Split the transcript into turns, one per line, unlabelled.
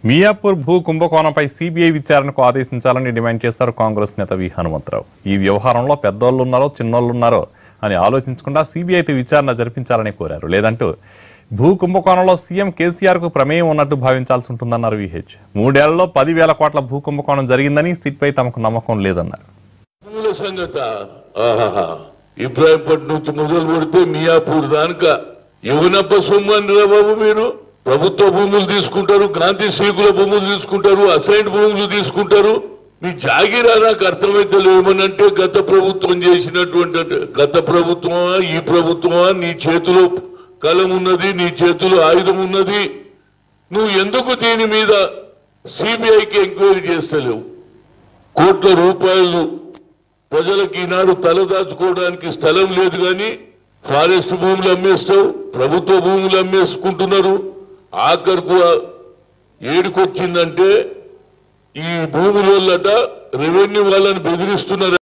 మియాపూర్ భూ కుంభకోణంపై సీబీఐ విచారణకు ఆదేశించాలని డిమాండ్ చేస్తారు కాంగ్రెస్ నేత వి హనుమంతరావు ఈ వ్యవహారంలో పెద్దోళ్ళు ఉన్నారో చిన్నోళ్ళు ఉన్నారో అని ఆలోచించకుండా సీబీఐతో విచారణ జరిపించాలని కోరారు లేదంటూ భూ కుంభకోణంలో సీఎం కేసీఆర్ కు ప్రమేయం ఉన్నట్టు భావించాల్సి ఉంటుందన్నారు విహెచ్ మూడేళ్లలో పదివేల కోట్ల భూ కుంభకోణం జరిగిందని సిట్పై తమకు నమ్మకం లేదన్నారు
భూముల సంగత ఆహాహా ఇబ్రాహీంపట్నం నుంచి మొదలు పెడితే మియాపూర్ దానిక యువనప్ప సొమ్ము బాబు మీరు ప్రభుత్వ భూములు తీసుకుంటారు గాంధీ శ్రీకుల భూములు తీసుకుంటారు అసైన్ భూములు తీసుకుంటారు మీ జాగిరా నాకు అర్థమైతే లేమనంటే గత ప్రభుత్వం చేసినటువంటి గత ప్రభుత్వమా ఈ ప్రభుత్వమా నీ చేతిలో కలం ఉన్నది నీ చేతిలో ఆయుధం ఉన్నది నువ్వు ఎందుకు దీని మీద సిబిఐకి ఎంక్వైరీ చేస్తలేవు కోట్ల రూపాయలు ప్రజలకు ఈనాడు తలదాచుకోవడానికి స్థలం లేదు కానీ ఫారెస్ట్ భూములు అమ్మేస్తావు ప్రభుత్వ భూములు అమ్మేసుకుంటున్నారు ఆఖరుకు ఏడుకొచ్చిందంటే ఈ భూముల వల్లట రెవెన్యూ వాళ్ళని బెదిరిస్తున్నారు